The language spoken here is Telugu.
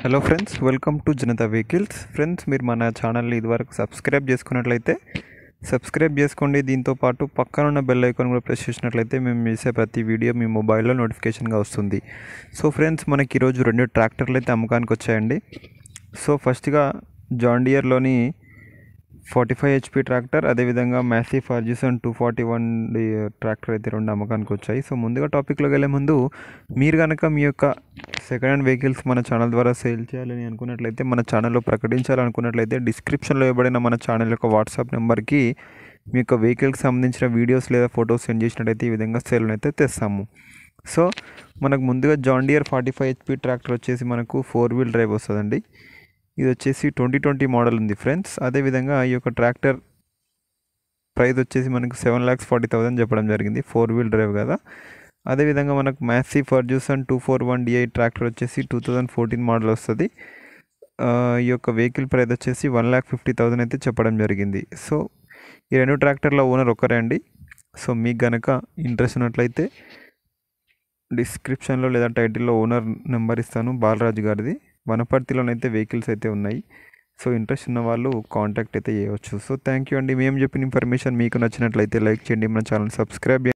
hello friends welcome to Janata vehicles friends మీరు మన ఛానల్ని ఇదివరకు సబ్స్క్రైబ్ చేసుకున్నట్లయితే సబ్స్క్రైబ్ చేసుకోండి దీంతో పాటు పక్కన ఉన్న బెల్ ఐకాన్ కూడా ప్రెస్ చేసినట్లయితే మేము చేసే ప్రతి వీడియో మీ మొబైల్లో నోటిఫికేషన్గా వస్తుంది సో ఫ్రెండ్స్ మనకి ఈరోజు రెండు ట్రాక్టర్లు అయితే అమ్మకానికి వచ్చాయండి సో ఫస్ట్గా జాన్ డియర్లోని ఫార్టీ ఫైవ్ హెచ్పి ట్రాక్టర్ అదేవిధంగా Massey Ferguson two forty one tractor అయితే రెండు అమ్మకానికి వచ్చాయి సో ముందుగా టాపిక్లోకి వెళ్ళే ముందు మీరు కనుక మీ యొక్క సెకండ్ హ్యాండ్ వెహికల్స్ మన ఛానల్ ద్వారా సేల్ చేయాలని అనుకున్నట్లయితే మన ఛానల్లో ప్రకటించాలనుకున్నట్లయితే డిస్క్రిప్షన్లో ఇవ్వబడిన మన ఛానల్ యొక్క వాట్సాప్ నెంబర్కి మీ యొక్క వెహికల్కి సంబంధించిన వీడియోస్ లేదా ఫొటోస్ సెండ్ చేసినట్టయితే ఈ విధంగా సేల్ అయితే తెస్తాము సో మనకు ముందుగా John Deere forty five HP tractor వచ్చేసి మనకు ఫోర్ వీల్ డ్రైవ్ వస్తుందండి ఇది వచ్చేసి ట్వంటీ ట్వంటీ మోడల్ ఉంది ఫ్రెండ్స్ అదేవిధంగా ఈ యొక్క ట్రాక్టర్ ప్రైస్ వచ్చేసి మనకు సెవెన్ ల్యాక్స్ ఫార్టీ థౌసండ్ చెప్పడం జరిగింది ఫోర్ వీల్ డ్రైవ్ కదా అదేవిధంగా మనకు Massey Ferguson two four one DI tractor వచ్చేసి టూ థౌజండ్ ఫోర్టీన్ మోడల్ వస్తుంది ఆ, ఈ యొక్క వెహికల్ ప్రైస్ వచ్చేసి వన్ ల్యాక్ ఫిఫ్టీ థౌసండ్ అయితే చెప్పడం జరిగింది సో ఈ రెండు ట్రాక్టర్ల ఓనర్ ఒక్కరే అండి సో మీకు గనక ఇంట్రెస్ట్ ఉన్నట్లయితే డిస్క్రిప్షన్లో లేదా టైటిల్లో ఓనర్ నెంబర్ ఇస్తాను బాలరాజు గారిది వనపర్తిలోనైతే వెహికల్స్ అయితే ఉన్నాయి సో ఇంట్రెస్ట్ ఉన్న వాళ్ళు కాంటాక్ట్ అయితే చేయవచ్చు సో థ్యాంక్ యూ అండి మేము చెప్పిన ఇన్ఫర్మేషన్ మీకు నచ్చినట్లయితే లైక్ చేయండి మన ఛానల్ సబ్స్క్రైబ్